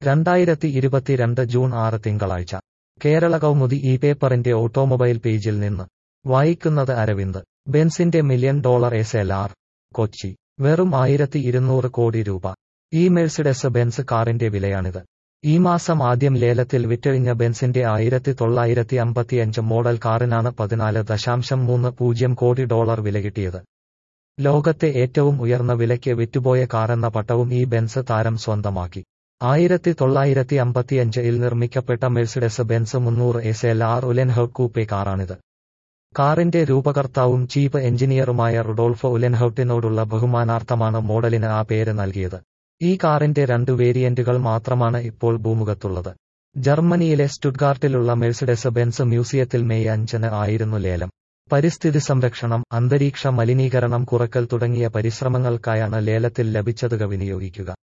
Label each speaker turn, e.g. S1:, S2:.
S1: രണ്ടായിരത്തി ഇരുപത്തിരണ്ട് ജൂൺ ആറ് തിങ്കളാഴ്ച കേരള കൗമുദി ഈ പേപ്പറിന്റെ ഓട്ടോമൊബൈൽ പേജിൽ നിന്ന് വായിക്കുന്നത് അരവിന്ദ് ബെൻസിന്റെ million dollar S L R Kochi വെറും ആയിരത്തി ഇരുന്നൂറ് കോടി രൂപ ഈ മെഴ്സിഡസ് ബെൻസ് കാറിന്റെ വിലയാണിത് ഈ മാസം ആദ്യം ലേലത്തിൽ വിറ്റഴിഞ്ഞ ബെൻസിന്റെ ആയിരത്തി തൊള്ളായിരത്തി അമ്പത്തിയഞ്ച് മോഡൽ കാറിനാണ് പതിനാല് ദശാംശം മൂന്ന് പൂജ്യം കോടി ഡോളർ വില കിട്ടിയത് ലോകത്തെ ഏറ്റവും ഉയർന്ന വിലയ്ക്ക് വിറ്റുപോയ കാറെന്ന പട്ടവും ഈ ബെൻസ് താരം സ്വന്തമാക്കി ആയിരത്തി തൊള്ളായിരത്തി അമ്പത്തിയഞ്ചിൽ നിർമ്മിക്കപ്പെട്ട മെഴ്സിഡസ് ബെൻസ് മുന്നൂറ് S L R Uhlenhaut coupe കാറാണിത് കാറിന്റെ രൂപകർത്താവും ചീഫ് എഞ്ചിനീയറുമായ റുഡോൾഫ് ഉലെൻഹൌട്ടിനോടുള്ള ബഹുമാനാർത്ഥമാണ് മോഡലിന് ആ പേര് നൽകിയത് ഈ കാറിന്റെ രണ്ട് വേരിയന്റുകൾ മാത്രമാണ് ഇപ്പോൾ ഭൂമുഖത്തുള്ളത് ജർമ്മനിയിലെ സ്റ്റുഡ്ഗാർട്ടിലുള്ള മെഴ്സിഡസ് ബെൻസ് മ്യൂസിയത്തിൽ മെയ് അഞ്ചിന് ആയിരുന്നു ലേലം പരിസ്ഥിതി സംരക്ഷണം അന്തരീക്ഷ മലിനീകരണം കുറക്കൽ തുടങ്ങിയ പരിശ്രമങ്ങൾക്കായാണ് ലേലത്തിൽ ലഭിച്ചതുക വിനിയോഗിക്കുക